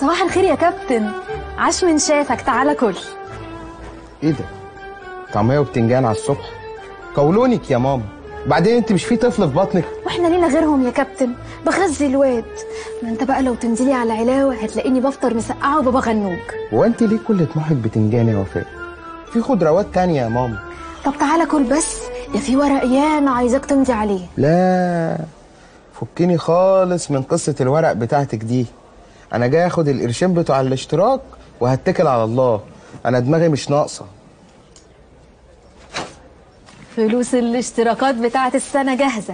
صباح الخير يا كابتن عاش من شافك تعالى كل ايه ده طعميه وبتنجان على الصبح قولونك يا ماما بعدين انت مش في طفل في بطنك واحنا لينا غيرهم يا كابتن بغذي الواد ما انت بقى لو تنزلي على علاوه هتلاقيني بفطر مسقعه وبابا غنوج هو انت ليه كل طموحك بتنجان يا وفاء في خضروات تانية يا ماما طب تعالى كل بس ده في ورق ياما عايزاك تمضي عليه لا فكني خالص من قصة الورق بتاعتك دي أنا جاي أخد القرشين بتوع الاشتراك وهتكل على الله أنا دماغي مش ناقصة فلوس الاشتراكات بتاعت السنه جاهزه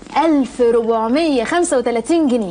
1435 جنيه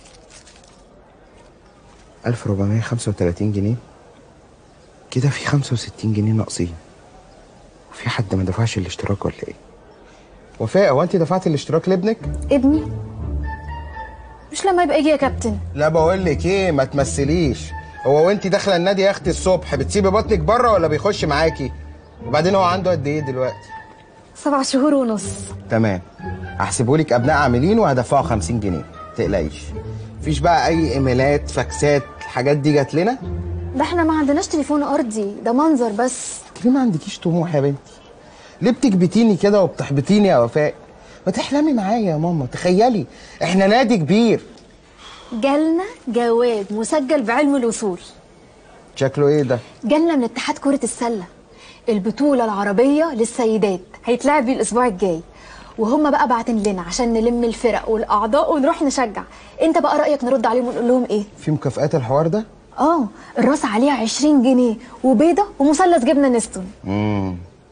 1435 جنيه كده في 65 جنيه ناقصين وفي حد ما دفعش الاشتراك ولا ايه وفاء هو انت دفعت الاشتراك لابنك ابني مش لما يبقى يجي يا كابتن لا بقول لك ايه ما تمثليش هو وانت داخله النادي يا اختي الصبح بتسيبي بطنك بره ولا بيخش معاكي وبعدين هو عنده قد ايه دلوقتي سبع شهور ونص تمام هحسبه لك ابناء عاملين وهدفعه 50 جنيه تقلقيش مفيش بقى اي ايميلات فاكسات الحاجات دي جات لنا ده احنا ما عندناش تليفون ارضي ده منظر بس ليه ما عندكيش طموح يا بنتي ليه بتكبتيني كده وبتحبطيني يا وفاء ما تحلمي معايا يا ماما تخيلي احنا نادي كبير جالنا جواب مسجل بعلم الوصول شكله ايه ده جالنا من اتحاد كرة السلة البطولة العربية للسيدات هيتلعب بيه الأسبوع الجاي وهم بقى باعتين لنا عشان نلم الفرق والأعضاء ونروح نشجع أنت بقى رأيك نرد عليهم ونقول لهم إيه؟ في مكافآت الحوار ده آه الراس عليها 20 جنيه وبيضة ومثلث جبنة نستون امم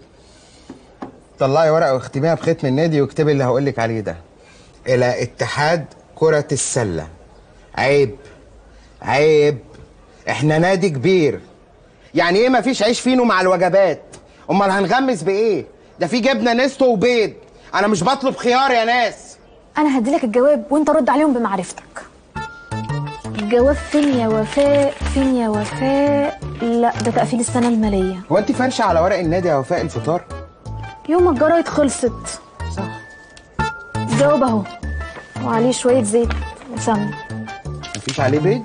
طلعي ورقه واختميها بختم النادي واكتبي اللي هقول لك عليه ده الى اتحاد كرة السلة عيب عيب احنا نادي كبير يعني ايه مفيش عيش فينو مع الوجبات امال هنغمس بايه ده في جبنه نستو وبيض انا مش بطلب خيار يا ناس أنا هديلك الجواب وأنت رد عليهم بمعرفتك الجواب فين يا وفاء فين يا وفاء لا ده تقفيل السنة المالية هو انت فرشه على ورق النادي يا وفاء الفطار يوم الجرايد خلصت صح الجواب اهو وعليه شوية زيت وسمن مفيش عليه بيض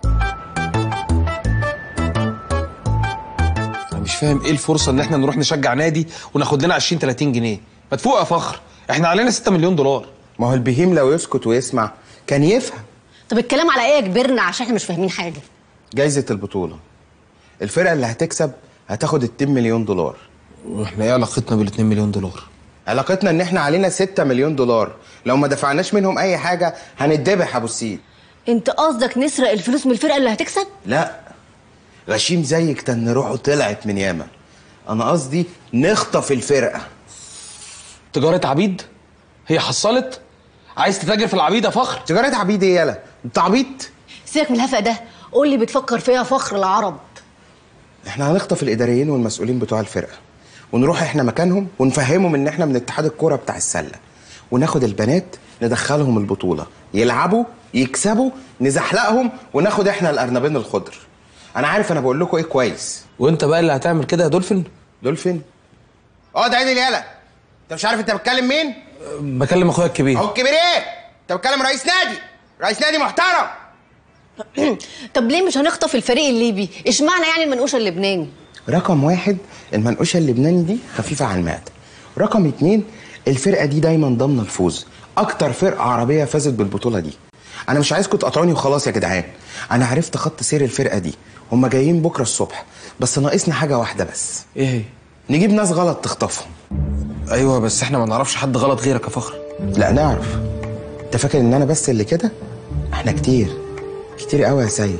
انا مش فاهم ايه الفرصه ان احنا نروح نشجع نادي وناخد لنا 20 30 جنيه ما تفوق يا فخر احنا علينا 6 مليون دولار ما هو البهيم لو يسكت ويسمع كان يفهم طب الكلام على ايه يا كبرنا عشان احنا مش فاهمين حاجه جايزه البطوله الفرقه اللي هتكسب هتاخد ال 2 مليون دولار واحنا ايه علاقتنا بال 2 مليون دولار علاقتنا ان احنا علينا 6 مليون دولار لو ما دفعناش منهم اي حاجه هنتذبح ابو السيد انت قصدك نسرق الفلوس من الفرقه اللي هتكسب لا غشيم زيك كان روحه طلعت من ياما انا قصدي نخطف الفرقه تجاره عبيد هي حصلت عايز تتاجر في العبيد يا فخر تجاره عبيد ايه يالا انت عبيط سيبك من الهفق ده قول لي بتفكر فيها فخر العرب احنا هنخطف الاداريين والمسؤولين بتوع الفرقه ونروح احنا مكانهم ونفهمهم ان احنا من اتحاد الكوره بتاع السله وناخد البنات ندخلهم البطوله يلعبوا يكسبوا نزحلقهم وناخد احنا الارنبين الخضر انا عارف انا بقول لكم ايه كويس وانت بقى اللي هتعمل كده يا دولفين دولفين اقعد عادل يالا انت مش عارف انت بتكلم مين بكلم اخويا الكبير اهو الكبير ايه انت بتكلم رئيس نادي رئيس نادي محترم طب ليه مش هنخطف الفريق الليبي اشمعنى يعني المنقوشه اللبناني رقم واحد المنقوشه اللبناني دي خفيفه على المعده رقم اتنين الفرقه دي دايما ضامنه الفوز اكتر فرقه عربيه فازت بالبطوله دي انا مش عايزكم تقطعوني وخلاص يا جدعان انا عرفت خط سير الفرقه دي هما جايين بكره الصبح بس ناقصنا حاجه واحده بس ايه هي نجيب ناس غلط تخطفهم ايوه بس احنا ما نعرفش حد غلط غيرك يا فخر لا نعرف انت فاكر ان انا بس اللي كده احنا كتير كتير قوي يا سيد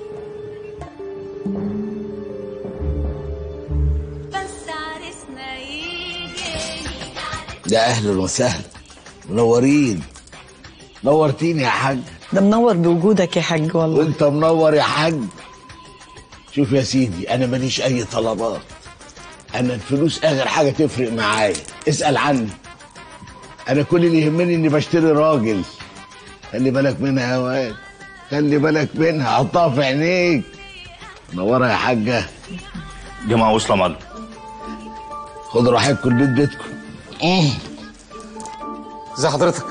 ده اهلا وسهلا منورين نورتيني يا حاج ده منور بوجودك يا حاج والله وانت منور يا حاج شوف يا سيدي انا ماليش اي طلبات انا الفلوس اخر حاجه تفرق معايا اسال عني انا كل اللي يهمني اني بشتري راجل خلي بالك منها يا واد خلي بالك منها حطها في عينيك منوره يا حاجه جماعة وصلة مال خد راحتكم البيت بيتكم ازي حضرتك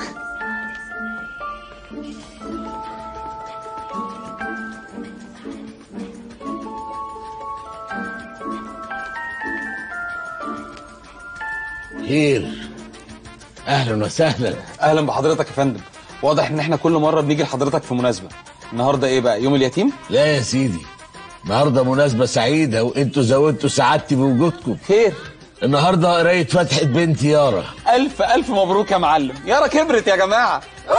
خير اهلا وسهلا اهلا بحضرتك يا فندم واضح ان احنا كل مره بنيجي لحضرتك في مناسبه النهارده ايه بقى يوم اليتيم لا يا سيدي النهارده مناسبة سعيدة وانتوا زودتوا سعادتي بوجودكم خير النهارده قراية فتحة بنتي يارا الف الف مبروك يا معلم يارا كبرت يا جماعه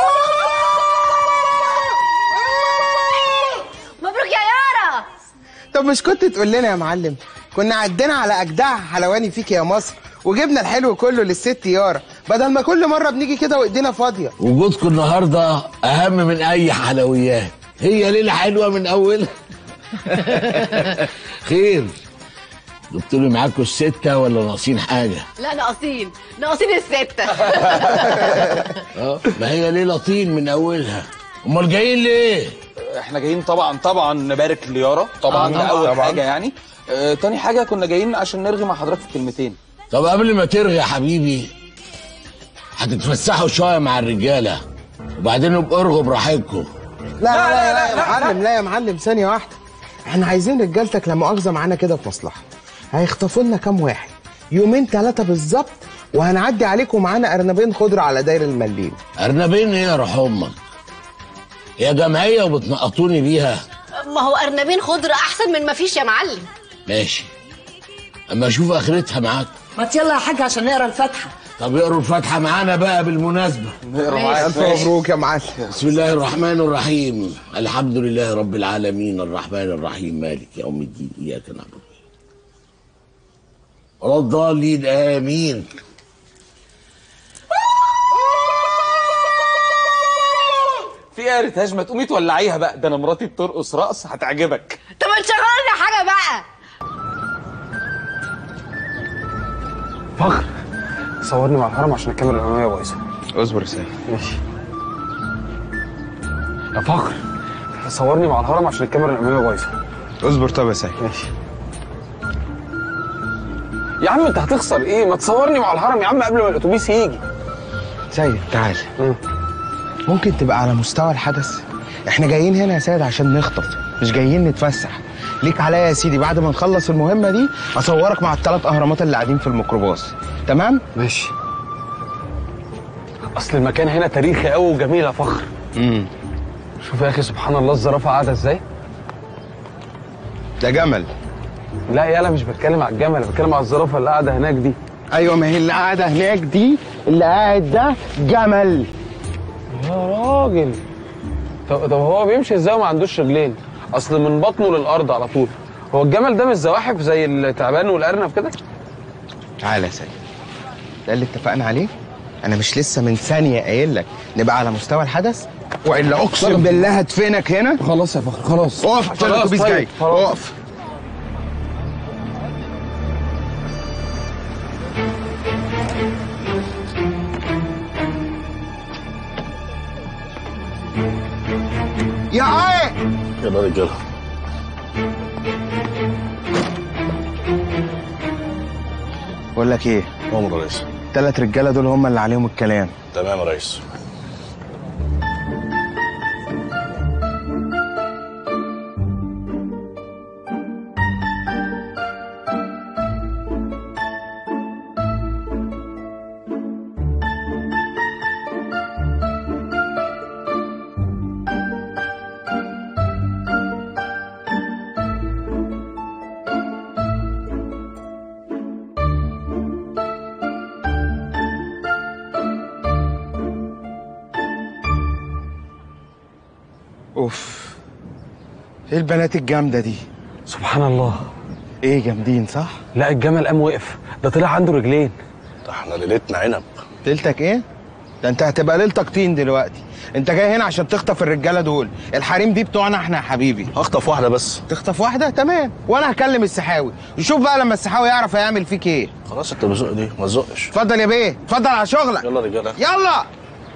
مبروك يا يارا طب مش كنت تقول لنا يا معلم كنا عدينا على اجدع حلواني فيك يا مصر وجبنا الحلو كله للست يارا بدل ما كل مره بنيجي كده وايدينا فاضيه وجودكم النهارده اهم من اي حلويات هي ليله حلوه من اولها خير جبتوا لي معاكم السته ولا ناقصين حاجه لا ناقصين ناقصين الستة اه ما هي ليله طين من اولها امال جايين ليه احنا جايين طبعا طبعا نبارك ليارا طبعا ده اول طبعاً. حاجه يعني اه تاني حاجه كنا جايين عشان نرغي مع حضرتك في كلمتين طب قبل ما ترغي يا حبيبي هتتفسحوا شويه مع الرجاله وبعدين ابقوا ارغوا براحتكم لا لا لا, لا, يا معلم لا يا معلم ثانيه واحده احنا عايزين رجالتك لا مؤاخذه معانا كده في مصلحه هيخطفوا لنا كام واحد يومين ثلاثه بالظبط وهنعدي عليكم معانا ارنبين خضره على داير المليم ارنبين ايه يا روح امك يا جمعيه وبتنقطوني بيها ما هو أرنبين خضرة أحسن من ما فيش يا معلم ماشي اما اشوف اخرتها معاك ما يلا يا حاج عشان نقرا الفاتحه طب اقروا الفاتحه معانا بقى بالمناسبه نقرا معاك الف مبروك يا معلم بسم الله الرحمن الرحيم الحمد لله رب العالمين الرحمن الرحيم مالك يوم الدين اياك نعبد ولا الضالين امين في ايه يا ريتاج ما تقومي تولعيها بقى ده انا مراتي بترقص رقص هتعجبك طب ما تشغل لنا حاجة بقى فخر صورني مع الهرم عشان الكاميرا الاماميه بايظه اصبر يا سيدي ماشي يا فخر صورني مع الهرم عشان الكاميرا الاماميه بايظه اصبر طب يا سيدي ماشي يا عم انت هتخسر ايه ما تصورني مع الهرم يا عم قبل ما الاتوبيس يجي سيد تعال مم. ممكن تبقى على مستوى الحدث احنا جايين هنا يا سيد عشان نخطف مش جايين نتفسح ليك عليا يا سيدي بعد ما نخلص المهمه دي اصورك مع الثلاث اهرامات اللي قاعدين في الميكروباص تمام ماشي اصل المكان هنا تاريخي قوي وجميل يا فخر امم شوف يا اخي سبحان الله الزرافه قاعده ازاي ده جمل لا يالا مش بتكلم على الجمل انا بتكلم على الزرافه اللي قاعده هناك دي ايوه ما هي اللي قاعده هناك دي اللي قاعد ده جمل يا راجل طب, طب هو بيمشي ازاي وما عندوش رجلين اصل من بطنه للارض على طول هو الجمل ده مش زواحف زي التعبان والارنب كده تعالى يا سيد ده اللي اتفقنا عليه انا مش لسه من ثانيه قايل لك نبقى على مستوى الحدث والا اقسم بالله هدفنك هنا خلاص يا فخر خلاص اقف عشان خلاص الاتوبيس طيب، جاي خلاص. اقف يا عاي يلا رجاله بقول لك ايه عمر يا ريس الثلاث رجاله دول هم اللي عليهم الكلام تمام يا ريس اوف ايه البنات الجامده دي سبحان الله ايه جامدين صح لا الجمل قام وقف ده طلع عنده رجلين ده احنا ليلتنا عنب ليلتك ايه ده انت هتبقى ليلتك طين دلوقتي انت جاي هنا عشان تخطف الرجاله دول الحريم دي بتوعنا احنا يا حبيبي هخطف واحده بس تخطف واحده تمام وانا هكلم السحاوي يشوف بقى لما السحاوي يعرف هيعمل فيك ايه خلاص انت بزق دي ما تزقش اتفضل يا بيه اتفضل على شغلك يلا رجاله يلا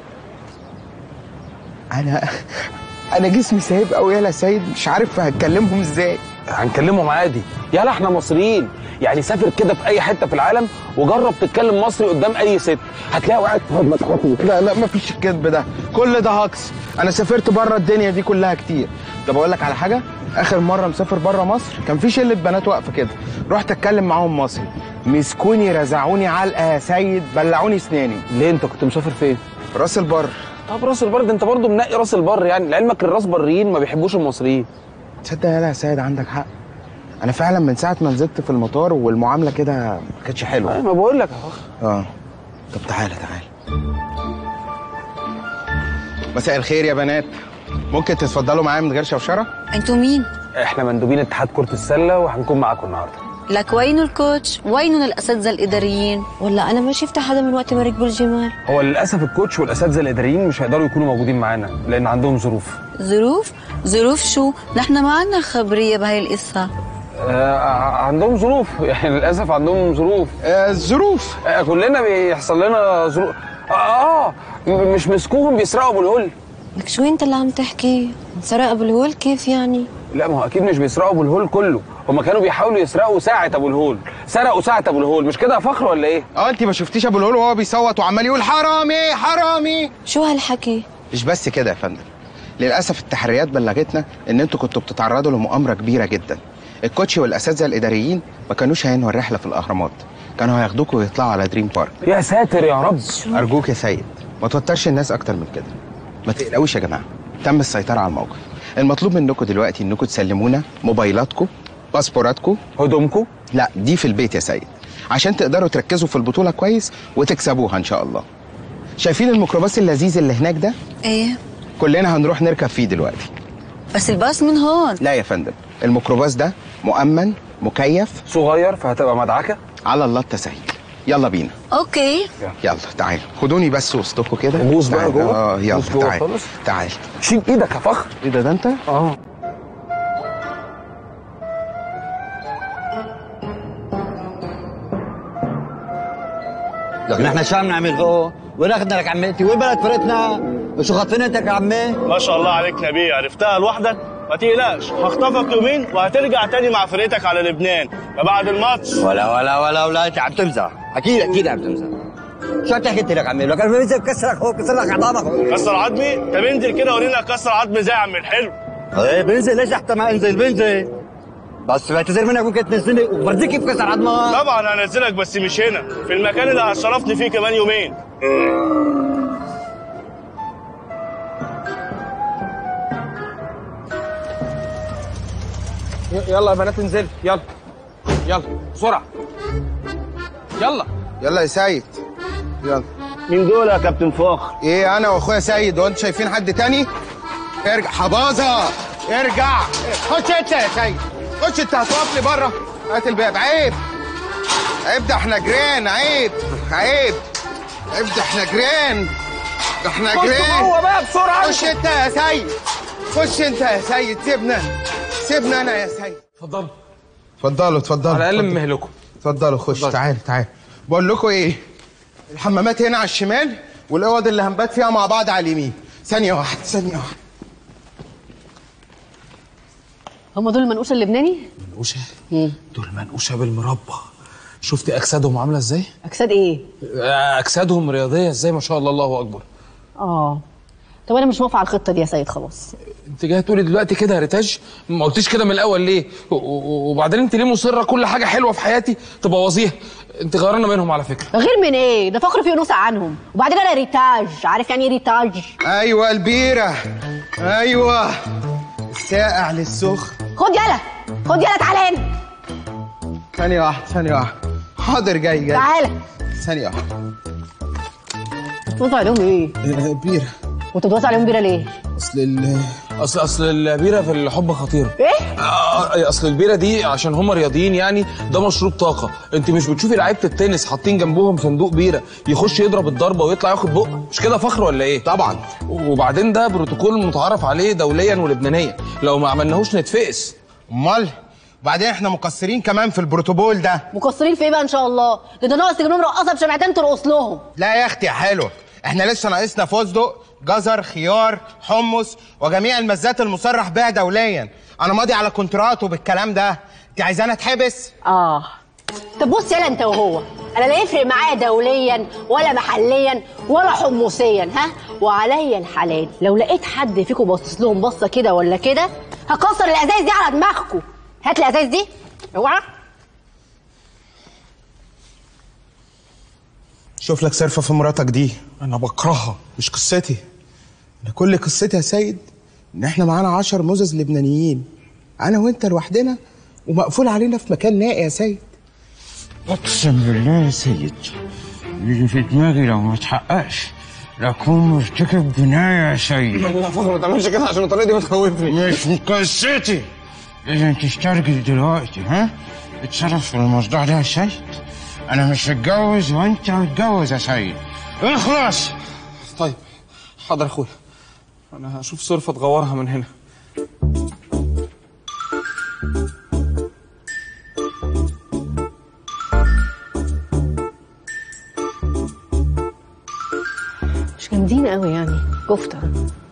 انا انا جسمي سايب قوي يا سيد مش عارف هتكلمهم ازاي هنكلمهم عادي يلا احنا مصريين يعني سافر كده في اي حته في العالم وجرب تتكلم مصري قدام اي ست هتلاقي وقعت لا لا مفيش الكذب ده كل ده هكس انا سافرت بره الدنيا دي كلها كتير طب اقول لك على حاجه اخر مره مسافر بره مصر كان في شله بنات واقفه كده رحت اتكلم معاهم مصري مسكوني رزعوني علقه يا سيد بلعوني اسناني ليه انت كنت مسافر فين راس البر طب راس البر ده انت برضه منقي راس البر يعني لعلمك الراس بريين ما بيحبوش المصريين تصدق يالا يا سيد عندك حق انا فعلا من ساعه ما نزلت في المطار والمعامله كده ما كانتش حلوه أيوة، ما بقول لك اهو اه طب تعالى تعالى مساء الخير يا بنات ممكن تتفضلوا معايا من غير شوشره انتوا مين؟ احنا مندوبين اتحاد كره السله وهنكون معاكم النهارده لك وين الكوتش؟ وين الاساتذه الاداريين؟ ولا انا ما شفت حدا من وقت ما ركبوا الجمال هو للاسف الكوتش والاساتذه الاداريين مش هيقدروا يكونوا موجودين معانا لان عندهم ظروف ظروف؟ ظروف شو؟ نحن ما عندنا خبريه بهاي القصه آه عندهم ظروف يعني للاسف عندهم ظروف آه الظروف آه كلنا بيحصل لنا ظروف اه, آه م- مش مسكوهم بيسرقوا ابو الهول لك شو انت اللي عم تحكي سرق ابو الهول كيف يعني لا ما هو اكيد مش بيسرقوا ابو الهول كله هم كانوا بيحاولوا يسرقوا ساعه ابو الهول سرقوا ساعه ابو الهول مش كده يا فخر ولا ايه اه انت ما شفتيش ابو الهول وهو بيصوت وعمال يقول حرامي حرامي شو هالحكي مش بس كده يا فندم للاسف التحريات بلغتنا ان انتوا كنتوا بتتعرضوا لمؤامره كبيره جدا الكوتش والاساتذه الاداريين ما كانوش هينهوا الرحله في الاهرامات كانوا هياخدوكوا ويطلعوا على دريم بارك يا ساتر يا رب ارجوك يا سيد ما توترش الناس اكتر من كده ما تقلقوش يا جماعه تم السيطره على الموقف المطلوب منكم دلوقتي انكم تسلمونا موبايلاتكم باسبوراتكم هدومكم لا دي في البيت يا سيد عشان تقدروا تركزوا في البطوله كويس وتكسبوها ان شاء الله شايفين الميكروباص اللذيذ اللي هناك ده ايه كلنا هنروح نركب فيه دلوقتي بس الباص من هون لا يا فندم الميكروباص ده مؤمن مكيف صغير فهتبقى مدعكه على الله التسهيل يلا بينا اوكي يلا تعالوا خدوني بس وسطكم كده بوس بقى تعالوا. جوه؟ اه يلا بوس جوه تعال خالص؟ تعال شيل ايدك يا فخر ايه ده ده انت اه لك نحن شو عم نعمل هو؟ وين اخذنا لك عمتي؟ وين بلد فرقتنا؟ وشو خطينتك يا عمي؟ ما شاء الله عليك نبيه عرفتها لوحدك ما تقلقش هخطفك يومين وهترجع تاني مع فرقتك على لبنان ما بعد الماتش ولا ولا ولا ولا انت عم تمزح اكيد اكيد عم تمزح شو عم تحكي انت لك عمي؟ لك انا بنزل بكسرك هو كسر لك عظامك كسر عظمي طب انزل كده ورينا كسر عظمي زي عم الحلو ايه بنزل ليش حتى ما انزل بنزل بس بعتذر منك ممكن تنزلني وبرجيك كيف كسر عظمك طبعا هنزلك بس مش هنا في المكان اللي هتشرفني فيه كمان يومين يلا يا بنات انزل يلا يلا بسرعه يلا يلا يا سيد يلا مين دول يا كابتن فخر ايه انا واخويا سيد وانت شايفين حد تاني ارجع حباظه ارجع خش انت يا سيد خش انت هتقف لي بره هات الباب عيب عيب ده احنا جيران عيب عيب عيب ده احنا جيران ده احنا خش جيران جوه بقى بسرعه خش انت يا سيد خش انت يا سيد سيبنا سيبنا انا يا سيد اتفضلوا اتفضلوا اتفضلوا على الاقل اتفضلوا. من مهلكم اتفضلوا خش تعال تعال بقول لكم ايه الحمامات هنا على الشمال والاوض اللي هنبات فيها مع بعض على اليمين ثانيه واحده ثانيه واحده هم دول المنقوش اللبناني منقوشه دول منقوشه بالمربى شفت اجسادهم عامله ازاي اجساد ايه آه، اجسادهم رياضيه ازاي ما شاء الله الله اكبر اه طب انا مش موافقه على الخطه دي يا سيد خلاص انت جايه تقولي دلوقتي كده يا ريتاج ما قلتيش كده من الاول ليه و- و- وبعدين انت ليه مصره كل حاجه حلوه في حياتي تبوظيها انت غيرانه منهم على فكره غير من ايه ده فخر في انوثه عنهم وبعدين انا ريتاج عارف يعني ايه ريتاج ايوه البيره ايوه الساقع للسخن خد يلا خد يلا تعالى هنا ثانيه واحده ثانيه واحده حاضر جاي جاي تعالى ثانيه واحده بتوزع عليهم ايه بيره وانت بتوزع عليهم بيره ليه اصل ال اصل اصل البيره في الحب خطيره ايه آه، اصل البيره دي عشان هم رياضيين يعني ده مشروب طاقه انت مش بتشوفي لعيبه التنس حاطين جنبهم صندوق بيره يخش يضرب الضربه ويطلع ياخد بق مش كده فخر ولا ايه طبعا وبعدين ده بروتوكول متعارف عليه دوليا ولبنانيا لو ما عملناهوش نتفقس امال وبعدين احنا مقصرين كمان في البروتوكول ده مقصرين في ايه بقى ان شاء الله ده ده ناقص تجيب لهم رقاصه بشمعتين ترقص لهم لا يا اختي يا حلو احنا لسه ناقصنا فستق جزر خيار حمص وجميع المزات المصرح بها دوليا انا ماضي على كونترات وبالكلام ده انت عايزانا اتحبس اه طب بص يلا انت وهو انا لا يفرق معايا دوليا ولا محليا ولا حمصيا ها وعليا الحلال لو لقيت حد فيكم باصص لهم بصه كده ولا كده هكسر الازايز دي على دماغكم هات الازايز دي اوعى شوف لك صرفة في مراتك دي انا بكرهها مش قصتي انا كل قصتي يا سيد ان احنا معانا عشر مزز لبنانيين انا وانت لوحدنا ومقفول علينا في مكان نائي يا سيد اقسم بالله يا سيد اللي في دماغي لو ما تحققش لاكون مرتكب جنايه يا سيد لا فخر ما تعملش كده عشان الطريقه دي بتخوفني مش من قصتي لازم تسترجل دلوقتي ها اتصرف في الموضوع ده يا سيد انا مش هتجوز وانت هتجوز يا سيد اخلص طيب حاضر يا اخويا انا هشوف صرفه تغورها من هنا مش جامدين قوي يعني كفته